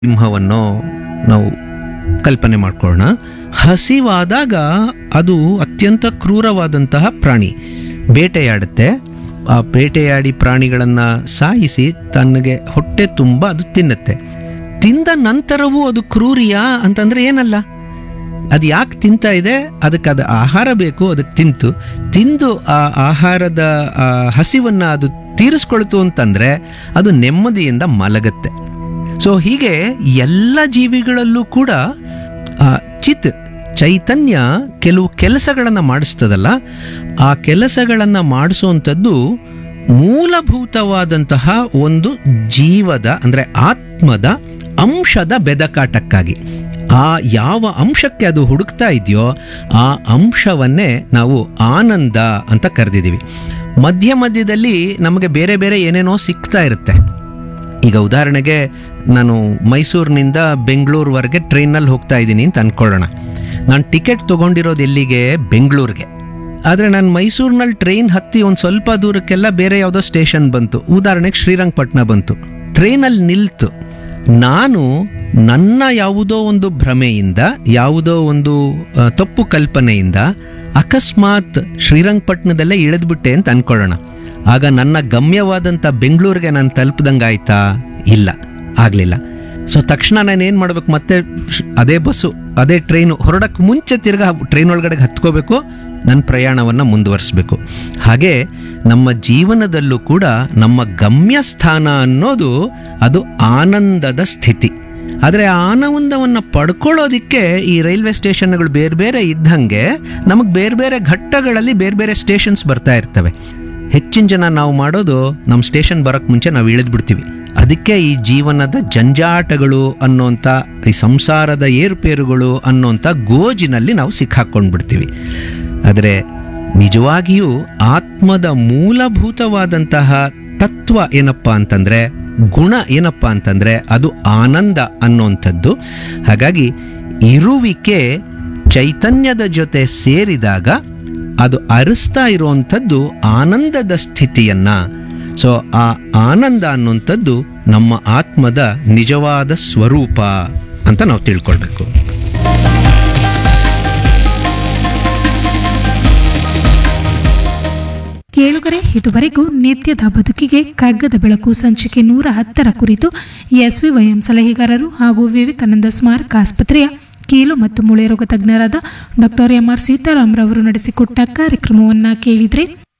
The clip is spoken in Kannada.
ಸಿಂಹವನ್ನು ನಾವು ಕಲ್ಪನೆ ಮಾಡ್ಕೊಳ್ಳೋಣ ಹಸಿವಾದಾಗ ಅದು ಅತ್ಯಂತ ಕ್ರೂರವಾದಂತಹ ಪ್ರಾಣಿ ಬೇಟೆಯಾಡುತ್ತೆ ಆ ಬೇಟೆಯಾಡಿ ಪ್ರಾಣಿಗಳನ್ನು ಸಾಯಿಸಿ ತನಗೆ ಹೊಟ್ಟೆ ತುಂಬ ಅದು ತಿನ್ನುತ್ತೆ ತಿಂದ ನಂತರವೂ ಅದು ಕ್ರೂರಿಯಾ ಅಂತಂದ್ರೆ ಏನಲ್ಲ ಅದು ಯಾಕೆ ತಿಂತಾ ಇದೆ ಅದಕ್ಕೆ ಅದು ಆಹಾರ ಬೇಕು ಅದಕ್ಕೆ ತಿಂತು ತಿಂದು ಆ ಆಹಾರದ ಆ ಹಸಿವನ್ನು ಅದು ತೀರಿಸ್ಕೊಳ್ತು ಅಂತಂದರೆ ಅದು ನೆಮ್ಮದಿಯಿಂದ ಮಲಗತ್ತೆ ಸೊ ಹೀಗೆ ಎಲ್ಲ ಜೀವಿಗಳಲ್ಲೂ ಕೂಡ ಆ ಚಿತ್ ಚೈತನ್ಯ ಕೆಲವು ಕೆಲಸಗಳನ್ನು ಮಾಡಿಸ್ತದಲ್ಲ ಆ ಕೆಲಸಗಳನ್ನು ಮಾಡಿಸುವಂಥದ್ದು ಮೂಲಭೂತವಾದಂತಹ ಒಂದು ಜೀವದ ಅಂದರೆ ಆತ್ಮದ ಅಂಶದ ಬೆದಕಾಟಕ್ಕಾಗಿ ಆ ಯಾವ ಅಂಶಕ್ಕೆ ಅದು ಹುಡುಕ್ತಾ ಇದೆಯೋ ಆ ಅಂಶವನ್ನೇ ನಾವು ಆನಂದ ಅಂತ ಕರೆದಿದ್ದೀವಿ ಮಧ್ಯ ಮಧ್ಯದಲ್ಲಿ ನಮಗೆ ಬೇರೆ ಬೇರೆ ಏನೇನೋ ಸಿಗ್ತಾ ಇರುತ್ತೆ ಈಗ ಉದಾಹರಣೆಗೆ ನಾನು ಮೈಸೂರಿನಿಂದ ಬೆಂಗಳೂರುವರೆಗೆ ಟ್ರೈನಲ್ಲಿ ಹೋಗ್ತಾ ಇದ್ದೀನಿ ಅಂತ ಅಂದ್ಕೊಳ್ಳೋಣ ನಾನು ಟಿಕೆಟ್ ತೊಗೊಂಡಿರೋದು ಎಲ್ಲಿಗೆ ಬೆಂಗಳೂರಿಗೆ ಆದರೆ ನಾನು ಮೈಸೂರಿನಲ್ಲಿ ಟ್ರೈನ್ ಹತ್ತಿ ಒಂದು ಸ್ವಲ್ಪ ದೂರಕ್ಕೆಲ್ಲ ಬೇರೆ ಯಾವುದೋ ಸ್ಟೇಷನ್ ಬಂತು ಉದಾಹರಣೆಗೆ ಶ್ರೀರಂಗಪಟ್ಟಣ ಬಂತು ಟ್ರೈನಲ್ಲಿ ನಿಲ್ತು ನಾನು ನನ್ನ ಯಾವುದೋ ಒಂದು ಭ್ರಮೆಯಿಂದ ಯಾವುದೋ ಒಂದು ಆ, ತಪ್ಪು ಕಲ್ಪನೆಯಿಂದ ಅಕಸ್ಮಾತ್ ಶ್ರೀರಂಗಪಟ್ಟಣದಲ್ಲೇ ಇಳಿದ್ಬಿಟ್ಟೆ ಅಂತ ಅನ್ಕೊಳ್ಳೋಣ ಆಗ ನನ್ನ ಗಮ್ಯವಾದಂಥ ಬೆಂಗಳೂರಿಗೆ ನಾನು ತಲುಪ್ದಂಗಾಯ್ತಾ ಇಲ್ಲ ಆಗಲಿಲ್ಲ ಸೊ ತಕ್ಷಣ ನಾನು ಏನು ಮಾಡ್ಬೇಕು ಮತ್ತೆ ಶ್- ಅದೇ ಬಸ್ಸು ಅದೇ ಟ್ರೈನು ಹೊರಡಕ್ಕೆ ಮುಂಚೆ ತಿರ್ಗಾ ಟ್ರೈನ್ ಒಳಗಡೆ ಹತ್ಕೋಬೇಕು ನನ್ನ ಪ್ರಯಾಣವನ್ನು ಮುಂದುವರಿಸಬೇಕು ಹಾಗೆ ನಮ್ಮ ಜೀವನದಲ್ಲೂ ಕೂಡ ನಮ್ಮ ಗಮ್ಯ ಸ್ಥಾನ ಅನ್ನೋದು ಅದು ಆನಂದದ ಸ್ಥಿತಿ ಆದರೆ ಆ ಆನಂದವನ್ನು ಪಡ್ಕೊಳ್ಳೋದಿಕ್ಕೆ ಈ ರೈಲ್ವೆ ಸ್ಟೇಷನ್ಗಳು ಬೇರೆ ಬೇರೆ ಇದ್ದಂಗೆ ನಮಗೆ ಬೇರೆ ಬೇರೆ ಘಟ್ಟಗಳಲ್ಲಿ ಬೇರೆ ಬೇರೆ ಸ್ಟೇಷನ್ಸ್ ಬರ್ತಾ ಇರ್ತವೆ ಹೆಚ್ಚಿನ ಜನ ನಾವು ಮಾಡೋದು ನಮ್ಮ ಸ್ಟೇಷನ್ ಬರೋಕ್ಕೆ ಮುಂಚೆ ನಾವು ಇಳಿದ್ಬಿಡ್ತೀವಿ ಅದಕ್ಕೆ ಈ ಜೀವನದ ಜಂಜಾಟಗಳು ಅನ್ನೋಂಥ ಈ ಸಂಸಾರದ ಏರುಪೇರುಗಳು ಅನ್ನೋಂಥ ಗೋಜಿನಲ್ಲಿ ನಾವು ಸಿಕ್ಕಾಕೊಂಡ್ಬಿಡ್ತೀವಿ ಆದರೆ ನಿಜವಾಗಿಯೂ ಆತ್ಮದ ಮೂಲಭೂತವಾದಂತಹ ತತ್ವ ಏನಪ್ಪ ಅಂತಂದರೆ ಗುಣ ಏನಪ್ಪ ಅಂತಂದರೆ ಅದು ಆನಂದ ಅನ್ನೋಂಥದ್ದು ಹಾಗಾಗಿ ಇರುವಿಕೆ ಚೈತನ್ಯದ ಜೊತೆ ಸೇರಿದಾಗ ಅದು ಅರಿಸ್ತಾ ಇರುವಂಥದ್ದು ಆನಂದದ ಸ್ಥಿತಿಯನ್ನ ಸೊ ಆ ಆನಂದ ಅನ್ನುವಂಥದ್ದು ನಮ್ಮ ಆತ್ಮದ ನಿಜವಾದ ಸ್ವರೂಪ ಅಂತ ನಾವು ತಿಳ್ಕೊಳ್ಬೇಕು ಕೇಳುಗರೆ ಇದುವರೆಗೂ ನಿತ್ಯದ ಬದುಕಿಗೆ ಕಗ್ಗದ ಬೆಳಕು ಸಂಚಿಕೆ ನೂರ ಹತ್ತರ ಕುರಿತು ಎಸ್ವಿವೈಎಂ ಸಲಹೆಗಾರರು ಹಾಗೂ ವಿವೇಕಾನಂದ ಸ್ಮಾರಕ ಆಸ್ಪತ್ರೆಯ ಕೀಲು ಮತ್ತು ಮೂಳೆ ರೋಗ ತಜ್ಞರಾದ ಡಾಕ್ಟರ್ ಎಂಆರ್ ಸೀತಾರಾಮ್ರವರು ನಡೆಸಿಕೊಟ್ಟ ಕಾರ್ಯಕ್ರಮವನ್ನು ಕೇಳಿದ್ರೆ